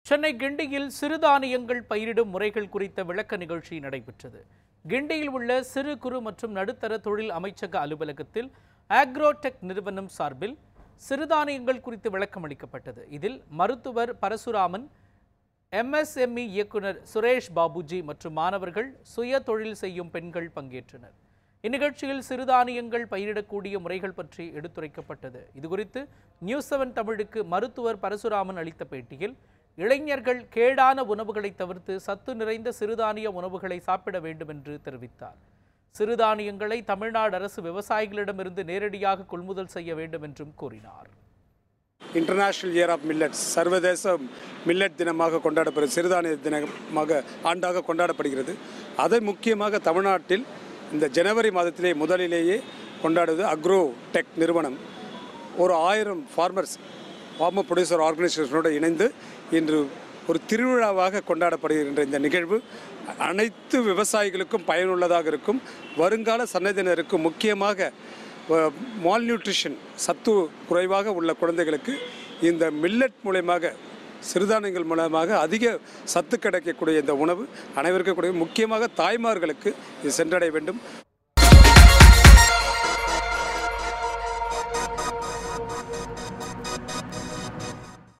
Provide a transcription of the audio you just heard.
சென்னை கிண்டியில் சிறுதானியங்கள் பயிரிடும் முறைகள் குறித்த விளக்க நிகழ்ச்சி நடைபெற்றது கிண்டியில் உள்ள சிறு குறு மற்றும் நடுத்தர தொழில் அமைச்சக அலுவலகத்தில் ஆக்ரோடெக் நிறுவனம் சார்பில் சிறுதானியங்கள் குறித்து விளக்கம் அளிக்கப்பட்டது இதில் மருத்துவர் பரசுராமன் எம்எஸ்எம்இ இயக்குனர் சுரேஷ் பாபுஜி மற்றும் மாணவர்கள் சுய தொழில் செய்யும் பெண்கள் பங்கேற்றனர் இந்நிகழ்ச்சியில் சிறுதானியங்கள் பயிரிடக்கூடிய முறைகள் பற்றி எடுத்துரைக்கப்பட்டது இதுகுறித்து நியூஸ் செவன் தமிழுக்கு மருத்துவர் பரசுராமன் அளித்த பேட்டியில் இளைஞர்கள் கேடான உணவுகளை தவிர்த்து சத்து நிறைந்த சிறுதானிய உணவுகளை சாப்பிட வேண்டும் என்று தெரிவித்தார் சிறுதானியங்களை தமிழ்நாடு அரசு விவசாயிகளிடமிருந்து நேரடியாக கொள்முதல் செய்ய வேண்டும் என்றும் கூறினார் இன்டர்நேஷ்னல் இயர் ஆஃப் மில்லட்ஸ் சர்வதேச மில்லட் தினமாக கொண்டாடப்படுகிறது சிறுதானிய தினமாக ஆண்டாக கொண்டாடப்படுகிறது அதை முக்கியமாக தமிழ்நாட்டில் இந்த ஜனவரி மாதத்திலே முதலிலேயே கொண்டாடுவது அக்ரோ டெக் நிறுவனம் ஒரு ஆயிரம் ஃபார்மர்ஸ் ஃபார்மர் ப்ரொடியூசர் ஆர்கனைசேஷனோடு இணைந்து இன்று ஒரு திருவிழாவாக கொண்டாடப்படுகின்ற இந்த நிகழ்வு அனைத்து விவசாயிகளுக்கும் பயனுள்ளதாக இருக்கும் வருங்கால சன்னதியினருக்கு முக்கியமாக மால் நியூட்ரிஷன் சத்து குறைவாக உள்ள குழந்தைகளுக்கு இந்த மில்லட் மூலயமாக சிறுதானியங்கள் மூலமாக அதிக சத்து கிடைக்கக்கூடிய இந்த உணவு அனைவருக்கும் கூடிய முக்கியமாக தாய்மார்களுக்கு இது சென்றடைய வேண்டும்